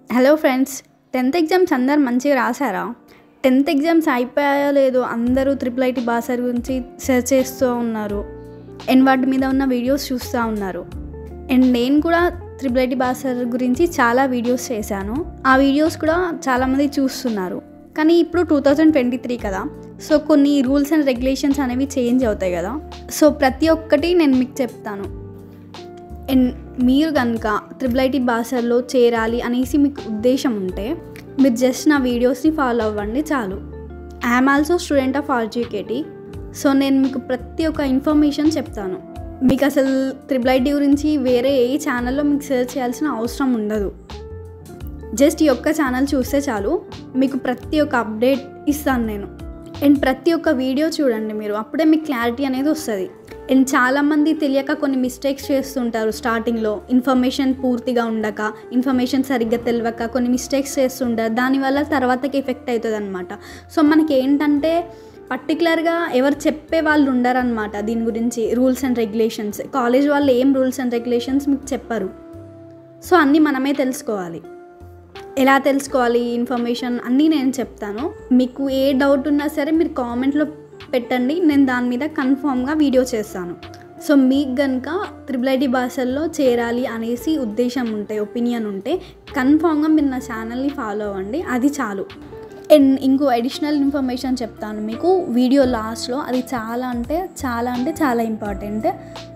hello friends tenth exams అందరు మంచిగా రాశారా టెన్త్ ఎగ్జామ్స్ అయిపోయాయో లేదో అందరూ ట్రిపుల్ ఐటీ బాసర్ గురించి సెర్చ్ చేస్తూ ఉన్నారు అండ్ వాటి మీద ఉన్న వీడియోస్ చూస్తూ ఉన్నారు అండ్ నేను కూడా ట్రిపుల్ ఐటీ బాసర్ గురించి చాలా వీడియోస్ చేశాను ఆ వీడియోస్ కూడా చాలామంది చూస్తున్నారు కానీ ఇప్పుడు టూ థౌజండ్ ట్వంటీ త్రీ కదా సో కొన్ని రూల్స్ అండ్ రెగ్యులేషన్స్ అనేవి చేంజ్ అవుతాయి కదా సో ప్రతి ఒక్కటి నేను మీకు చెప్తాను అండ్ మీరు కనుక త్రిబుల్ ఐటీ బాసర్లో చేరాలి అనేసి మీకు ఉద్దేశం ఉంటే మీరు జస్ట్ నా వీడియోస్ని ఫాలో అవ్వండి చాలు I'm also student of RGKT so నేను మీకు ప్రతి ఒక్క ఇన్ఫర్మేషన్ చెప్తాను మీకు అసలు త్రిబుల్ ఐటీ గురించి వేరే ఏ ఛానల్లో మీకు సెర్చ్ చేయాల్సిన అవసరం ఉండదు జస్ట్ ఈ ఒక్క ఛానల్ చూస్తే చాలు మీకు ప్రతి ఒక్క అప్డేట్ ఇస్తాను నేను అండ్ ప్రతి ఒక్క వీడియో చూడండి మీరు అప్పుడే మీకు క్లారిటీ అనేది వస్తుంది అండ్ చాలామంది తెలియక కొన్ని మిస్టేక్స్ చేస్తుంటారు స్టార్టింగ్లో ఇన్ఫర్మేషన్ పూర్తిగా ఉండక ఇన్ఫర్మేషన్ సరిగ్గా తెలియక కొన్ని మిస్టేక్స్ చేస్తుంటారు దానివల్ల తర్వాతకి ఎఫెక్ట్ అవుతుంది అనమాట సో మనకి ఏంటంటే పర్టికులర్గా ఎవరు చెప్పే వాళ్ళు ఉండరనమాట దీని గురించి రూల్స్ అండ్ రెగ్యులేషన్స్ కాలేజ్ వాళ్ళు ఏం రూల్స్ అండ్ రెగ్యులేషన్స్ మీకు చెప్పరు సో అన్నీ మనమే తెలుసుకోవాలి ఎలా తెలుసుకోవాలి ఇన్ఫర్మేషన్ అన్నీ నేను చెప్తాను మీకు ఏ డౌట్ ఉన్నా సరే మీరు కామెంట్లో పెట్టండి నేను దాని మీద కన్ఫామ్గా వీడియో చేస్తాను సో మీకు కనుక త్రిబుల్ ఐటీ భాషల్లో చేరాలి అనేసి ఉద్దేశం ఉంటే ఒపీనియన్ ఉంటే కన్ఫామ్గా మీరు నా ఛానల్ని ఫాలో అవ్వండి అది చాలు అండ్ ఇంకో అడిషనల్ ఇన్ఫర్మేషన్ చెప్తాను మీకు వీడియో లాస్ట్లో అది చాలా అంటే చాలా అంటే చాలా ఇంపార్టెంట్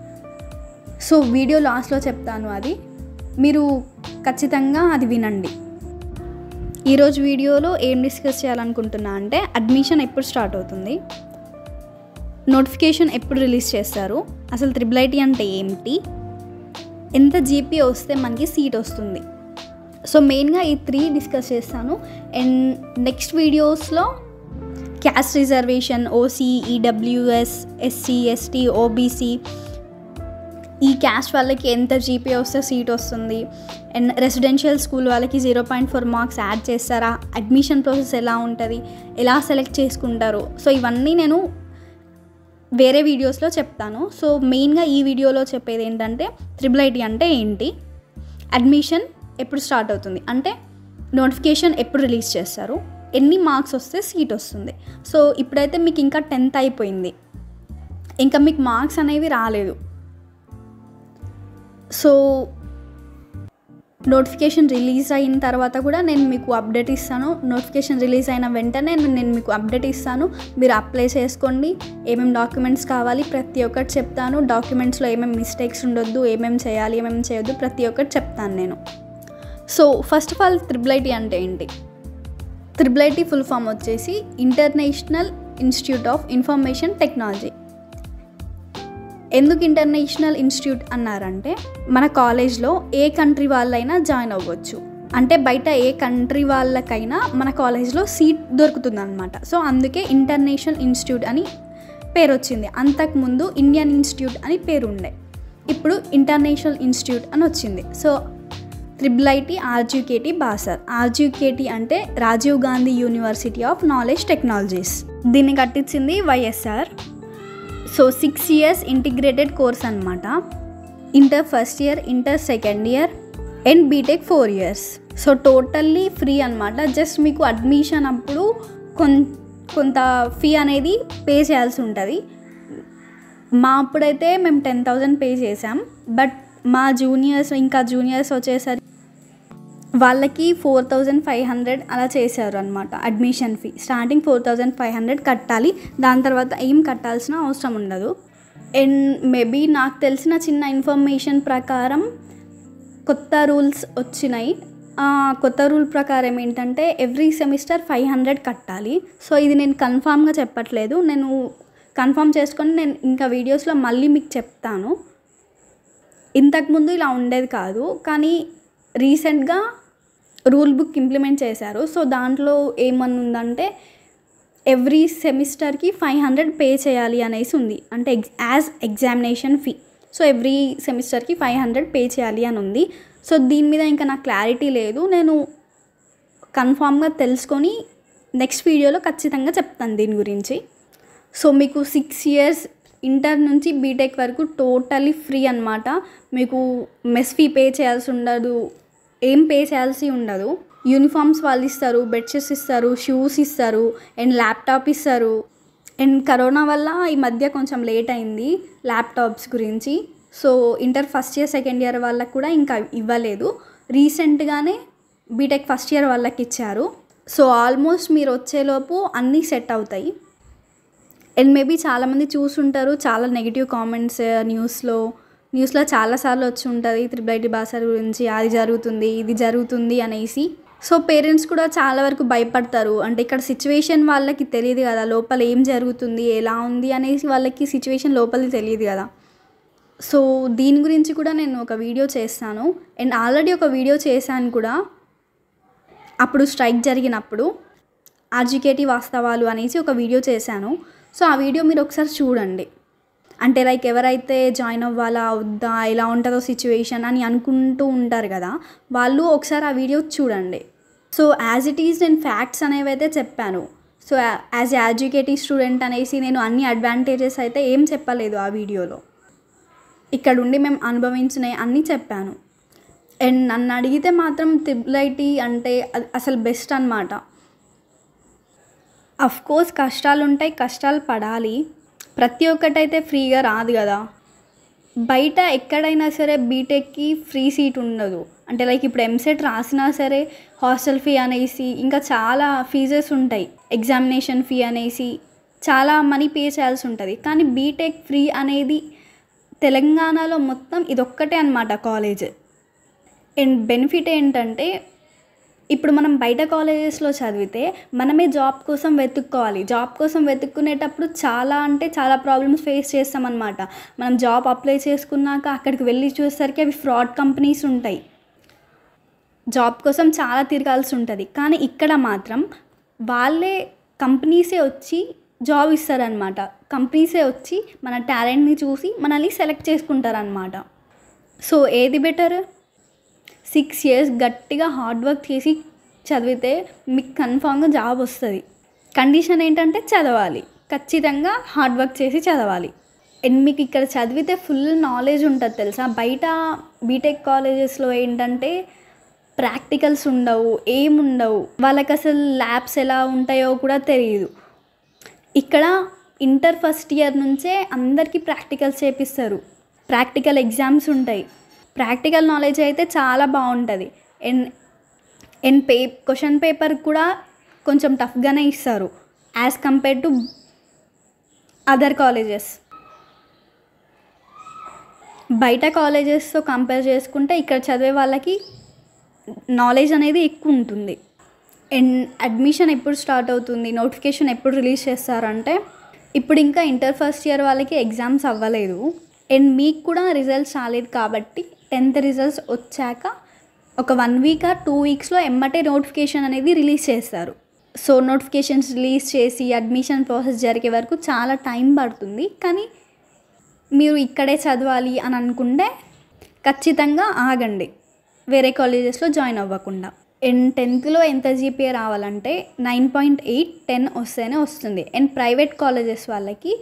సో వీడియో లాస్ట్లో చెప్తాను అది మీరు ఖచ్చితంగా అది వినండి ఈరోజు వీడియోలో ఏం డిస్కస్ చేయాలనుకుంటున్నా అంటే అడ్మిషన్ ఎప్పుడు స్టార్ట్ అవుతుంది నోటిఫికేషన్ ఎప్పుడు రిలీజ్ చేస్తారు అసలు త్రిబుల్ ఐటీ అంటే ఏమిటి ఎంత జీపీ వస్తే మనకి సీట్ వస్తుంది సో మెయిన్గా ఈ త్రీ డిస్కస్ చేస్తాను అండ్ నెక్స్ట్ వీడియోస్లో caste reservation OC EWS SC ST OBC ఈ క్యాస్ట్ వాళ్ళకి ఎంత జీపీ వస్తే సీట్ వస్తుంది అండ్ రెసిడెన్షియల్ స్కూల్ వాళ్ళకి zero point four marks add చేస్తారా అడ్మిషన్ ప్రాసెస్ ఎలా ఉంటుంది ఎలా సెలెక్ట్ చేసుకుంటారు సో ఇవన్నీ నేను వేరే వీడియోస్లో చెప్తాను సో మెయిన్గా ఈ వీడియోలో చెప్పేది ఏంటంటే త్రిబుల్ ఐటీ అంటే ఏంటి అడ్మిషన్ ఎప్పుడు స్టార్ట్ అవుతుంది అంటే నోటిఫికేషన్ ఎప్పుడు రిలీజ్ చేస్తారు ఎన్ని మార్క్స్ వస్తే సీట్ వస్తుంది సో ఇప్పుడైతే మీకు ఇంకా టెన్త్ అయిపోయింది ఇంకా మీకు మార్క్స్ అనేవి రాలేదు సో నోటిఫికేషన్ రిలీజ్ అయిన తర్వాత కూడా నేను మీకు అప్డేట్ ఇస్తాను నోటిఫికేషన్ రిలీజ్ అయిన వెంటనే నేను మీకు అప్డేట్ ఇస్తాను మీరు అప్లై చేసుకోండి ఏమేమి డాక్యుమెంట్స్ కావాలి ప్రతి ఒక్కటి చెప్తాను డాక్యుమెంట్స్లో ఏమేమి మిస్టేక్స్ ఉండొద్దు ఏమేమి చేయాలి ఏమేమి చేయొద్దు ప్రతి ఒక్కటి చెప్తాను నేను so first of all triple IT అంటే ఏంటి త్రిబుల్ ఐటీ ఫుల్ ఫామ్ వచ్చేసి international institute of information technology ఎందుకు ఇంటర్నేషనల్ ఇన్స్టిట్యూట్ అన్నారంటే మన కాలేజ్లో ఏ కంట్రీ వాళ్ళైనా జాయిన్ అవ్వచ్చు అంటే బయట ఏ కంట్రీ వాళ్ళకైనా మన కాలేజ్లో సీట్ దొరుకుతుందన్నమాట సో అందుకే ఇంటర్నేషనల్ ఇన్స్టిట్యూట్ అని పేరు వచ్చింది అంతకుముందు ఇండియన్ ఇన్స్టిట్యూట్ అని పేరు ఉండే ఇప్పుడు ఇంటర్నేషనల్ ఇన్స్టిట్యూట్ అని వచ్చింది so triple IT RGKT Basar RGKT అంటే Rajiv Gandhi university of knowledge technologies దీన్ని కట్టించింది YSR so six years integrated course అనమాట inter first year inter second year and BTech four years so totally free అనమాట జస్ట్ మీకు admission అప్పుడు కొన్ కొంత ఫీ అనేది పే చేయాల్సి ఉంటుంది మా అప్పుడైతే మేము టెన్ థౌజండ్ పే చేసాం బట్ మా జూనియర్స్ ఇంకా జూనియర్స్ వచ్చేసరికి వాళ్ళకి ఫోర్ థౌజండ్ ఫైవ్ హండ్రెడ్ అలా చేశారు అనమాట admission fee starting four thousand five hundred కట్టాలి దాని తర్వాత ఏం కట్టాల్సిన అవసరం ఉండదు అండ్ మేబీ నాకు తెలిసిన చిన్న ఇన్ఫర్మేషన్ ప్రకారం కొత్త రూల్స్ వచ్చినాయి కొత్త రూల్ ప్రకారం ఏంటంటే ఎవ్రీ సెమిస్టర్ ఫైవ్ హండ్రెడ్ కట్టాలి సో ఇది నేను కన్ఫామ్గా చెప్పట్లేదు నేను కన్ఫర్మ్ చేసుకొని నేను ఇంకా వీడియోస్లో మళ్ళీ మీకు చెప్తాను ఇంతకుముందు ఇలా ఉండేది కాదు కానీ రీసెంట్గా రూల్ బుక్ ఇంప్లిమెంట్ చేశారు సో దాంట్లో ఏమని ఉందంటే ఎవ్రీ సెమిస్టర్కి ఫైవ్ హండ్రెడ్ పే చేయాలి అనేసి ఉంది అంటే ఎగ్జ్ as examination fee so every సెమిస్టర్కి ఫైవ్ హండ్రెడ్ పే చేయాలి అని ఉంది సో దీని మీద ఇంకా నాకు క్లారిటీ లేదు నేను కన్ఫామ్గా తెలుసుకొని నెక్స్ట్ వీడియోలో ఖచ్చితంగా చెప్తాను దీని గురించి సో మీకు సిక్స్ ఇయర్స్ ఇంటర్ నుంచి బీటెక్ వరకు టోటలీ ఫ్రీ అనమాట మీకు మెస్ ఫీ పే చేయాల్సి ఉండదు ఏం పే చేయాల్సి ఉండదు యూనిఫామ్స్ వాళ్ళు ఇస్తారు బెడ్షీట్స్ ఇస్తారు షూస్ ఇస్తారు అండ్ ల్యాప్టాప్ ఇస్తారు అండ్ కరోనా వల్ల ఈ మధ్య కొంచెం లేట్ అయింది ల్యాప్టాప్స్ గురించి so inter first year second year వాళ్ళకి కూడా ఇంకా ఇవ్వలేదు రీసెంట్గానే బీటెక్ ఫస్ట్ ఇయర్ వాళ్ళకి ఇచ్చారు సో ఆల్మోస్ట్ మీరు వచ్చేలోపు అన్నీ సెట్ అవుతాయి అండ్ మేబీ చాలామంది చూసుంటారు చాలా నెగిటివ్ కామెంట్స్ న్యూస్లో న్యూస్లో చాలాసార్లు వచ్చి ఉంటుంది త్రిబుల్ ఐటీ భాష గురించి అది జరుగుతుంది ఇది జరుగుతుంది అనేసి సో పేరెంట్స్ కూడా చాలా వరకు భయపడతారు అంటే ఇక్కడ సిచ్యువేషన్ వాళ్ళకి తెలియదు కదా లోపల ఏం జరుగుతుంది ఎలా ఉంది అనేసి వాళ్ళకి సిచ్యువేషన్ లోపలిది తెలియదు కదా సో దీని గురించి కూడా నేను ఒక వీడియో చేస్తాను అండ్ ఆల్రెడీ ఒక వీడియో చేశాను కూడా అప్పుడు స్ట్రైక్ జరిగినప్పుడు ఆర్జికేటి వాస్తవాలు అనేసి ఒక వీడియో చేశాను సో ఆ వీడియో మీరు ఒకసారి చూడండి అంటే లైక్ ఎవరైతే జాయిన్ అవ్వాలా వద్దా ఎలా ఉంటుందో సిచ్యువేషన్ అని అనుకుంటూ ఉంటారు కదా వాళ్ళు ఒకసారి ఆ వీడియో చూడండి సో యాజ్ ఇట్ ఈజ్ నేను ఫ్యాక్ట్స్ అనేవి అయితే చెప్పాను సో యాజ్ ఎడ్యుకేటివ్ స్టూడెంట్ అనేసి నేను అన్ని అడ్వాంటేజెస్ అయితే ఏం చెప్పలేదు ఆ వీడియోలో ఇక్కడ ఉండి మేము అనుభవించినవి అన్నీ చెప్పాను అండ్ నన్ను అడిగితే మాత్రం త్రిబుల్ ఐటీ అంటే అది అసలు బెస్ట్ అనమాట అఫ్ కోర్స్ కష్టాలు ఉంటాయి కష్టాలు పడాలి ప్రతి ఒక్కటైతే ఫ్రీగా రాదు కదా బయట ఎక్కడైనా సరే బీటెక్కి ఫ్రీ సీట్ ఉండదు అంటే లైక్ ఇప్పుడు ఎంసెట్ రాసినా సరే హాస్టల్ ఫీ అనేసి ఇంకా చాలా ఫీజెస్ ఉంటాయి ఎగ్జామినేషన్ ఫీ అనేసి చాలా మనీ పే చేయాల్సి ఉంటుంది కానీ బీటెక్ ఫ్రీ అనేది తెలంగాణలో మొత్తం ఇదొక్కటే అనమాట కాలేజ్ అండ్ బెనిఫిట్ ఏంటంటే ఇప్పుడు మనం బయట కాలేజెస్లో చదివితే మనమే జాబ్ కోసం వెతుక్కోవాలి జాబ్ కోసం వెతుక్కునేటప్పుడు చాలా అంటే చాలా ప్రాబ్లమ్స్ ఫేస్ చేస్తామన్నమాట మనం జాబ్ అప్లై చేసుకున్నాక అక్కడికి వెళ్ళి చూసేసరికి అవి ఫ్రాడ్ కంపెనీస్ ఉంటాయి జాబ్ కోసం చాలా తిరగాల్సి ఉంటుంది కానీ ఇక్కడ మాత్రం వాళ్ళే కంపెనీసే వచ్చి జాబ్ ఇస్తారనమాట కంపెనీసే వచ్చి మన టాలెంట్ని చూసి మనల్ని సెలెక్ట్ చేసుకుంటారనమాట సో ఏది బెటర్ సిక్స్ ఇయర్స్ గట్టిగా హార్డ్ వర్క్ చేసి చదివితే మీకు కన్ఫామ్గా జాబ్ వస్తుంది కండిషన్ ఏంటంటే చదవాలి ఖచ్చితంగా హార్డ్ వర్క్ చేసి చదవాలి అండ్ మీకు ఇక్కడ చదివితే ఫుల్ నాలెడ్జ్ ఉంటుంది తెలుసా బయట బీటెక్ కాలేజెస్లో ఏంటంటే ప్రాక్టికల్స్ ఉండవు ఏముండవు వాళ్ళకి అసలు ల్యాబ్స్ ఎలా ఉంటాయో కూడా తెలియదు ఇక్కడ ఇంటర్ ఫస్ట్ ఇయర్ నుంచే అందరికీ ప్రాక్టికల్స్ చేపిస్తారు ప్రాక్టికల్ ఎగ్జామ్స్ ఉంటాయి ప్రాక్టికల్ నాలెడ్జ్ అయితే చాలా బాగుంటుంది అండ్ అండ్ పే క్వశ్చన్ పేపర్ కూడా కొంచెం టఫ్గానే ఇస్తారు as compare to other colleges బయట కాలేజెస్తో కంపేర్ చేసుకుంటే ఇక్కడ చదివే వాళ్ళకి నాలెడ్జ్ అనేది ఎక్కువ ఉంటుంది అండ్ అడ్మిషన్ ఎప్పుడు స్టార్ట్ అవుతుంది నోటిఫికేషన్ ఎప్పుడు రిలీజ్ చేస్తారంటే ఇప్పుడు ఇంకా ఇంటర్ ఫస్ట్ ఇయర్ వాళ్ళకి ఎగ్జామ్స్ అవ్వలేదు అండ్ మీకు కూడా రిజల్ట్స్ రాలేదు కాబట్టి టెన్త్ రిజల్ట్స్ వచ్చాక ఒక వన్ వీక్ ఆ టూ వీక్స్లో ఎమ్మటే నోటిఫికేషన్ అనేది రిలీజ్ చేస్తారు సో నోటిఫికేషన్స్ రిలీజ్ చేసి అడ్మిషన్ ప్రాసెస్ జరిగే వరకు చాలా టైం పడుతుంది కానీ మీరు ఇక్కడే చదవాలి అని అనుకుంటే ఖచ్చితంగా ఆగండి వేరే కాలేజెస్లో జాయిన్ అవ్వకుండా అండ్ టెన్త్లో ఎంత జీపీఏ రావాలంటే నైన్ పాయింట్ ఎయిట్ టెన్ వస్తేనే వస్తుంది అండ్ ప్రైవేట్ కాలేజెస్ వాళ్ళకి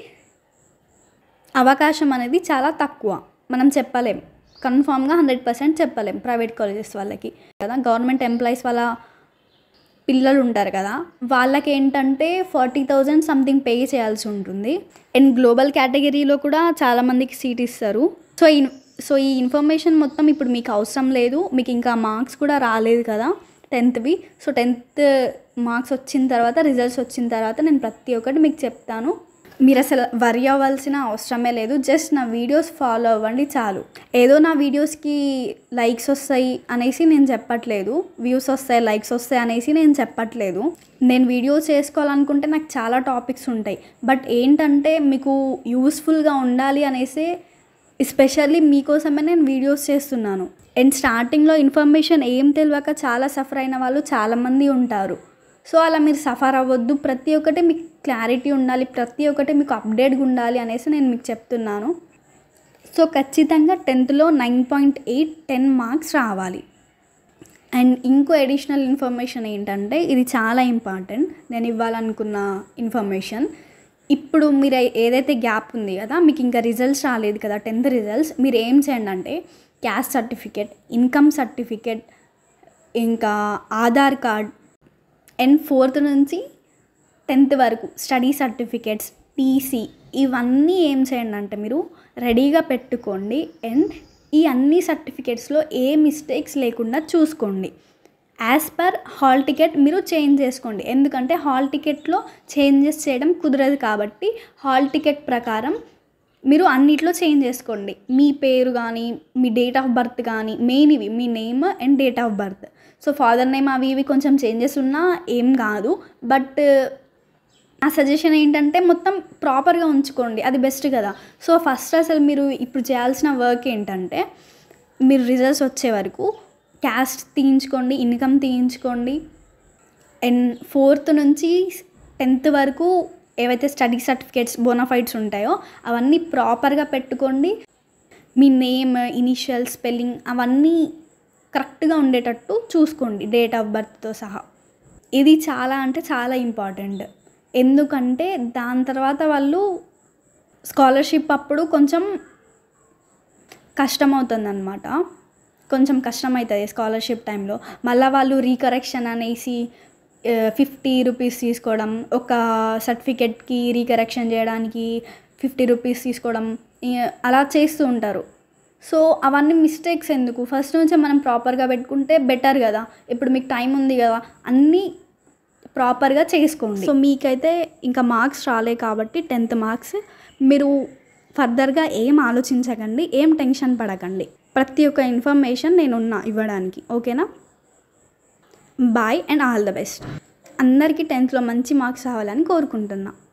అవకాశం అనేది చాలా తక్కువ మనం చెప్పలేం కన్ఫామ్గా హండ్రెడ్ పర్సెంట్ చెప్పలేం ప్రైవేట్ కాలేజెస్ వాళ్ళకి కదా గవర్నమెంట్ ఎంప్లాయీస్ వాళ్ళ పిల్లలు ఉంటారు కదా వాళ్ళకి ఏంటంటే ఫార్టీ థౌజండ్ సంథింగ్ పే చేయాల్సి ఉంటుంది అండ్ గ్లోబల్ కేటగిరీలో కూడా చాలామందికి సీట్ ఇస్తారు సో ఈ సో ఈ ఇన్ఫర్మేషన్ మొత్తం ఇప్పుడు మీకు అవసరం లేదు మీకు ఇంకా మార్క్స్ కూడా రాలేదు కదా టెన్త్వి సో టెన్త్ మార్క్స్ వచ్చిన తర్వాత రిజల్ట్స్ వచ్చిన తర్వాత నేను ప్రతి ఒక్కటి మీకు చెప్తాను మీరు అసలు వరి అవ్వాల్సిన అవసరమే లేదు జస్ట్ నా వీడియోస్ ఫాలో అవ్వండి చాలు ఏదో నా వీడియోస్కి లైక్స్ వస్తాయి అనేసి నేను చెప్పట్లేదు వ్యూస్ వస్తాయి లైక్స్ వస్తాయి అనేసి నేను చెప్పట్లేదు నేను వీడియోస్ చేసుకోవాలనుకుంటే నాకు చాలా టాపిక్స్ ఉంటాయి బట్ ఏంటంటే మీకు యూస్ఫుల్గా ఉండాలి అనేసి ఎస్పెషల్లీ మీకోసమే నేను వీడియోస్ చేస్తున్నాను అండ్ స్టార్టింగ్లో ఇన్ఫర్మేషన్ ఏం తెలియక చాలా సఫర్ అయిన వాళ్ళు చాలామంది ఉంటారు సో అలా మీరు సఫర్ అవ్వద్దు ప్రతి ఒక్కటి మీకు క్లారిటీ ఉండాలి ప్రతి ఒక్కటి మీకు అప్డేట్గా ఉండాలి అనేసి నేను మీకు చెప్తున్నాను సో ఖచ్చితంగా టెన్త్లో nine point eight ten marks రావాలి అండ్ ఇంకో అడిషనల్ ఇన్ఫర్మేషన్ ఏంటంటే ఇది చాలా ఇంపార్టెంట్ నేను ఇవ్వాలనుకున్న ఇన్ఫర్మేషన్ ఇప్పుడు మీరు ఏదైతే గ్యాప్ ఉంది కదా మీకు ఇంకా రిజల్ట్స్ రాలేదు కదా టెన్త్ రిజల్ట్స్ మీరు ఏం చేయండి అంటే క్యాస్ట్ సర్టిఫికేట్ ఇన్కమ్ సర్టిఫికేట్ ఇంకా ఆధార్ కార్డ్ అండ్ ఫోర్త్ నుంచి టెన్త్ వరకు స్టడీ సర్టిఫికేట్స్ టీసీ ఇవన్నీ ఏం చేయండి అంటే మీరు రెడీగా పెట్టుకోండి అండ్ ఈ అన్ని సర్టిఫికేట్స్లో ఏ మిస్టేక్స్ లేకుండా చూసుకోండి యాజ్ పర్ హాల్ టికెట్ మీరు చేంజ్ చేసుకోండి ఎందుకంటే హాల్ టికెట్లో చేంజెస్ చేయడం కుదరదు కాబట్టి హాల్ టికెట్ ప్రకారం మీరు అన్నిట్లో చేంజ్ చేసుకోండి మీ పేరు కానీ మీ డేట్ ఆఫ్ బర్త్ కానీ మెయిన్ ఇవి మీ name and date of birth so father name అవి ఇవి కొంచెం చేంజెస్ ఉన్నా ఏం కాదు బట్ నా సజెషన్ ఏంటంటే మొత్తం ప్రాపర్గా ఉంచుకోండి అది బెస్ట్ కదా సో ఫస్ట్ అసలు మీరు ఇప్పుడు చేయాల్సిన వర్క్ ఏంటంటే మీరు రిజల్ట్స్ వచ్చే వరకు క్యాస్ట్ తీయించుకోండి ఇన్కమ్ తీయించుకోండి అండ్ ఫోర్త్ నుంచి టెన్త్ వరకు ఏవైతే స్టడీ సర్టిఫికేట్స్ బోనాఫైడ్స్ ఉంటాయో అవన్నీ ప్రాపర్గా పెట్టుకోండి మీ నేమ్ ఇనిషియల్ స్పెల్లింగ్ అవన్నీ కరెక్ట్గా ఉండేటట్టు చూసుకోండి డేట్ ఆఫ్ బర్త్తో సహా ఇది చాలా అంటే చాలా ఇంపార్టెంట్ ఎందుకంటే దాని తర్వాత వాళ్ళు స్కాలర్షిప్ అప్పుడు కొంచెం కష్టమవుతుందన్నమాట కొంచెం కష్టమవుతుంది స్కాలర్షిప్ టైంలో మళ్ళీ వాళ్ళు రీకరెక్షన్ అనేసి ఫిఫ్టీ రూపీస్ తీసుకోవడం ఒక సర్టిఫికెట్కి రీకరెక్షన్ చేయడానికి ఫిఫ్టీ రూపీస్ తీసుకోవడం ఇ- అలా చేస్తూ ఉంటారు సో అవన్నీ మిస్టేక్స్ ఎందుకు ఫస్ట్ నుంచే మనం ప్రాపర్గా పెట్టుకుంటే బెటర్ కదా ఇప్పుడు మీకు టైం ఉంది కదా అన్నీ ప్రాపర్గా చేసుకోండి సో మీకైతే ఇంకా మార్క్స్ రాలే కాబట్టి టెన్త్ మార్క్స్ మీరు ఫర్దర్గా ఏం ఆలోచించకండి ఏం టెన్షన్ పడకండి ప్రతి ఒక్క ఇన్ఫర్మేషన్ నేను ఉన్నా ఇవ్వడానికి ఓకేనా bye and all the best అందరికీ టెన్త్లో మంచి మార్క్స్ రావాలని కోరుకుంటున్నా